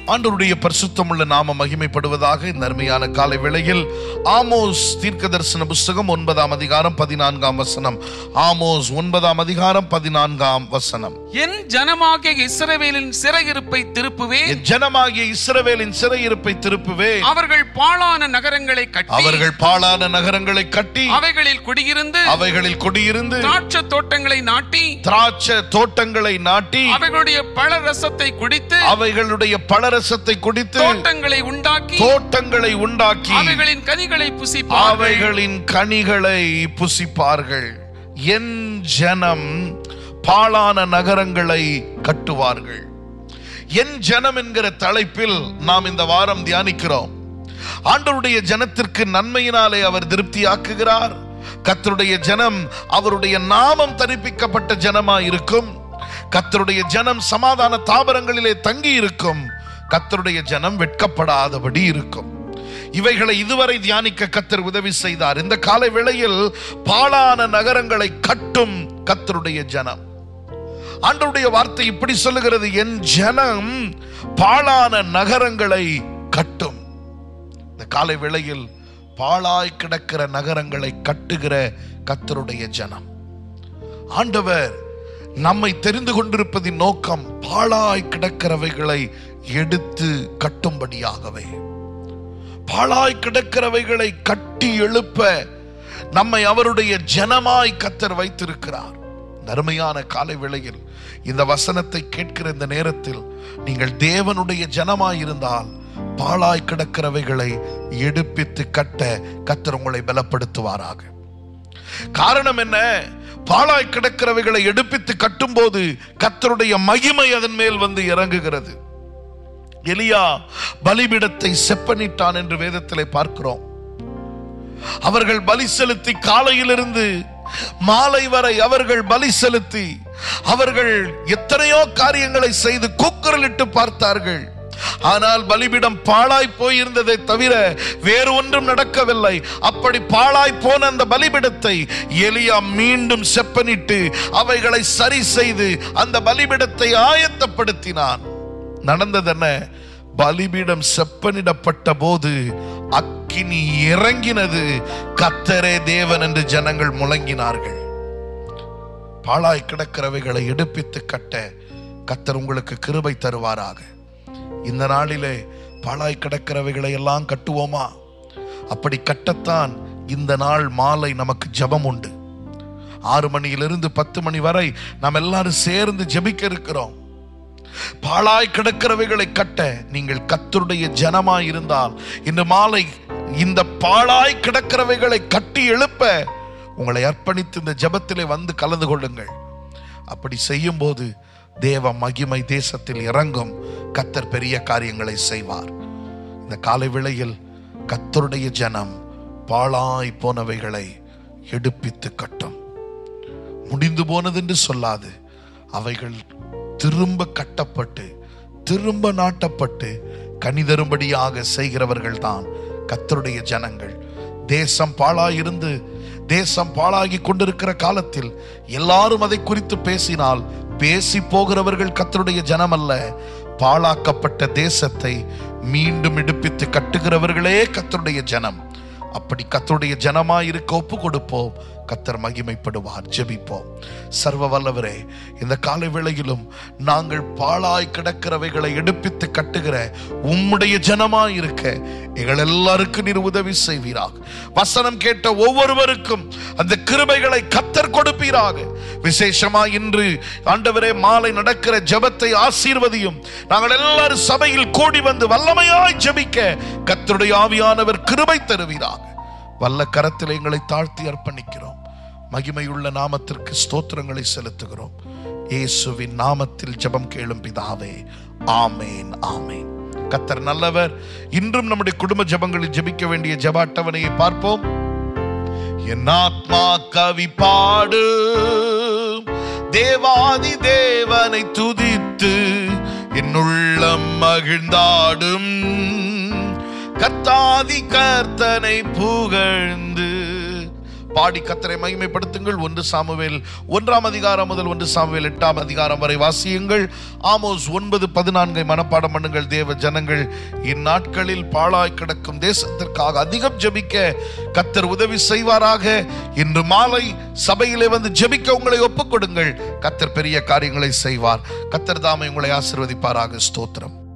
ஆண்டவருடைய பரிசுத்தமுள்ள நாம மகிமைப்படுவதாக இந்த அருமையான காலை வேளையில் ஆமோஸ் தீர்க்க தரிசன புஸ்தகம் ஒன்பதாம் அதிகாரம் பதினான்காம் வசனம் ஆமோஸ் ஒன்பதாம் அதிகாரம் பதினான்காம் வசனம் என் ஜனமாகிய இஸ்ரவேலின் சிறையிருப்பை திருப்புவேன் என் ஜனமாகிய இஸ்ரவேலின் சிறையிருப்பை திருப்புவே அவர்கள் பாழான நகரங்களை கட்டி அவர்கள் பாழான நகரங்களை கட்டி அவைகளில் குடியிருந்து அவைகளில் குடியிருந்து திராட்சை தோட்டங்களை நாட்டி திராட்சை தோட்டங்களை நாட்டி அவைகளுடைய பழ ரசத்தை குடித்து அவைகளுடைய பலரசத்தை குடித்து தோட்டங்களை உண்டாக்கி தோட்டங்களை உண்டாக்கி அவைகளின் கனிகளை புசிப்பார்கள் அவைகளின் கனிகளை புசிப்பார்கள் என் ஜனம் பாழான நகரங்களை கட்டுவார்கள் என் ஜனம் என்கிற தலைப்பில் நாம் இந்த வாரம் தியானிக்கிறோம் ஆண்டவருடைய ஜனத்திற்கு நன்மையினாலே அவர் திருப்தியாக்குகிறார் கத்தருடைய ஜனம் அவருடைய நாமம் தரிப்பிக்கப்பட்ட ஜனமா இருக்கும் கத்தருடைய ஜனம் சமாதான தாபரங்களிலே தங்கி இருக்கும் கத்தருடைய ஜனம் வெட்கப்படாதபடி இருக்கும் இவைகளை இதுவரை தியானிக்க கத்தர் உதவி செய்தார் இந்த காலை வேளையில் பாழான நகரங்களை கட்டும் கத்தருடைய ஜனம் ஆண்டவருடைய வார்த்தை இப்படி சொல்லுகிறது என் ஜனம் பாழான நகரங்களை கட்டும் இந்த காலை வேளையில் பாழாய் கிடக்கிற நகரங்களை கட்டுகிற கத்தருடைய ஜனம் ஆண்டவர் நம்மை தெரிந்து கொண்டிருப்பதின் நோக்கம் பாழாய் கிடக்கிறவைகளை எடுத்து கட்டும்படியாகவே பாழாய் கிடக்கிறவைகளை கட்டி எழுப்ப நம்மை அவருடைய ஜனமாய் கத்தர் வைத்திருக்கிறார் இந்த அருமையான காலை வேளையில் இந்த வசனத்தை கேட்கிற இந்த நேரத்தில் நீங்கள் தேவனுடைய ஜனமாய் இருந்தால் பாழாய் கிடக்கிறவைகளை எடுப்பித்து கட்ட கத்தர் உங்களை பலப்படுத்துவாராக காரணம் என்ன பாழாய் கிடக்கிறவைகளை எடுப்பித்து கட்டும்போது கத்தருடைய மகிமை அதன் மேல் வந்து இறங்குகிறது எலியா பலிபீடத்தை செப்பனிட்டான் என்று வேதத்திலே பார்க்கிறோம் அவர்கள் பலி செலுத்தி காலையிலிருந்து மாலை வரை அவர்கள் பலி செலுத்தி அவர்கள் எத்தனையோ காரியங்களை செய்து கூக்குரலிட்டு பார்த்தார்கள் ஆனால் பலிபிடம் பாழாய் போயிருந்ததை தவிர வேறு ஒன்றும் நடக்கவில்லை அப்படி பாழாய் போன அந்த பலிபிடத்தை எலியா மீண்டும் செப்பனிட்டு அவைகளை சரி செய்து அந்த பலிபிடத்தை ஆயத்தப்படுத்தினான் நடந்தது என்ன பலிபீடம் செப்பனிடப்பட்ட போது அக்கினி இறங்கினது கத்தரே தேவன் என்று ஜனங்கள் முழங்கினார்கள் பாழாய் கிடக்கிறவைகளை எடுப்பித்து கட்ட கத்தர் உங்களுக்கு கிருபை தருவாராக இந்த நாளிலே பாழாய் கிடக்கிறவைகளை எல்லாம் கட்டுவோமா அப்படி கட்டத்தான் இந்த நாள் மாலை நமக்கு ஜெபம் உண்டு ஆறு மணியிலிருந்து பத்து மணி வரை நாம் எல்லாரும் சேர்ந்து ஜெபிக்க இருக்கிறோம் பாழாய் கிடக்கிறவைகளை கட்ட நீங்கள் கத்தருடைய ஜனமாய் இருந்தால் இன்று மாலை இந்த பாழாய் கிடக்கிறவைகளை கட்டி எழுப்ப உங்களை அர்ப்பணித்து இந்த ஜெபத்திலே வந்து கலந்து கொள்ளுங்கள் அப்படி செய்யும் போது தேவ மகிமை தேசத்தில் இறங்கும் கத்தர் பெரிய காரியங்களை செய்வார் இந்த காலை வேளையில் கத்தருடைய ஜனம் பாழாய் போனவைகளை எடுப்பித்து கட்டும் முடிந்து போனது என்று சொல்லாது அவைகள் திரும்ப கட்டப்பட்டு திரும்ப நாட்டப்பட்டு கனிதரும்படியாக செய்கிறவர்கள் தான் கத்தருடைய ஜனங்கள் தேசம் பாழாயிருந்து தேசம் பாழாகி கொண்டிருக்கிற காலத்தில் எல்லாரும் அதை குறித்து பேசினால் பேசி போகிறவர்கள் கத்தருடைய ஜனம் அல்ல பாழாக்கப்பட்ட தேசத்தை மீண்டும் எடுப்பித்து கட்டுகிறவர்களே கத்தருடைய ஜனம் அப்படி கத்தருடைய ஜனமாய் இருக்க ஒப்பு கொடுப்போம் கத்தர் மகிமைப்படுவார் ஜெபிப்போம் சர்வ வல்லவரே இந்த காலை வேளையிலும் நாங்கள் பாழாய் கிடக்கிறவைகளை எடுப்பித்து கட்டுகிற உம்முடைய ஜனமாய் இருக்க எங்கள் எல்லாருக்கும் நீர் உதவி செய்வீராக வசனம் கேட்ட ஒவ்வொருவருக்கும் அந்த கிருபைகளை கத்தர் கொடுப்பீராக விசேஷமா இன்று ஆண்டவரே மாலை நடக்கிற ஜெபத்தை ஆசீர்வதியும் நாங்கள் எல்லாரும் சபையில் கூடி வந்து வல்லமையாய் ஜெபிக்க கத்தருடைய ஆவியானவர் கிருபை தருவீராக வல்ல கரத்தில் எங்களை தாழ்த்தி அர்ப்பணிக்கிறோம் மகிமையுள்ள நாமத்திற்கு ஸ்தோத்திரங்களை செலுத்துகிறோம் இயேசுவின் நாமத்தில் ஜெபம் கேளும் பிதாவே ஆமேன் ஆமேன் கத்தர் நல்லவர் இன்றும் நம்முடைய குடும்ப ஜெபங்களில் ஜெபிக்க வேண்டிய ஜெப அட்டவணையை பார்ப்போம் என் ஆத்மா கவி பாடு தேவாதி தேவனை துதித்து என் உள்ளம் மகிழ்ந்தாடும் கர்த்தாதி கர்த்தனை புகழ்ந்து பாடி கத்தரை மகிமைப்படுத்துங்கள் ஒன்று சாமுவேல் ஒன்றாம் அதிகாரம் முதல் ஒன்று சாமுவேல் எட்டாம் அதிகாரம் வரை வாசியுங்கள் ஆமோஸ் ஒன்பது பதினான்கை மனப்பாடம் பண்ணுங்கள் தேவ ஜனங்கள் இந்நாட்களில் பாழாய் கிடக்கும் தேசத்திற்காக அதிகம் ஜெபிக்க கத்தர் உதவி செய்வாராக இன்று மாலை சபையிலே வந்து ஜெபிக்க உங்களை ஒப்புக் கொடுங்கள் கத்தர் பெரிய காரியங்களை செய்வார் கத்தர் தாமை உங்களை ஆசிர்வதிப்பாராக ஸ்தோத்திரம்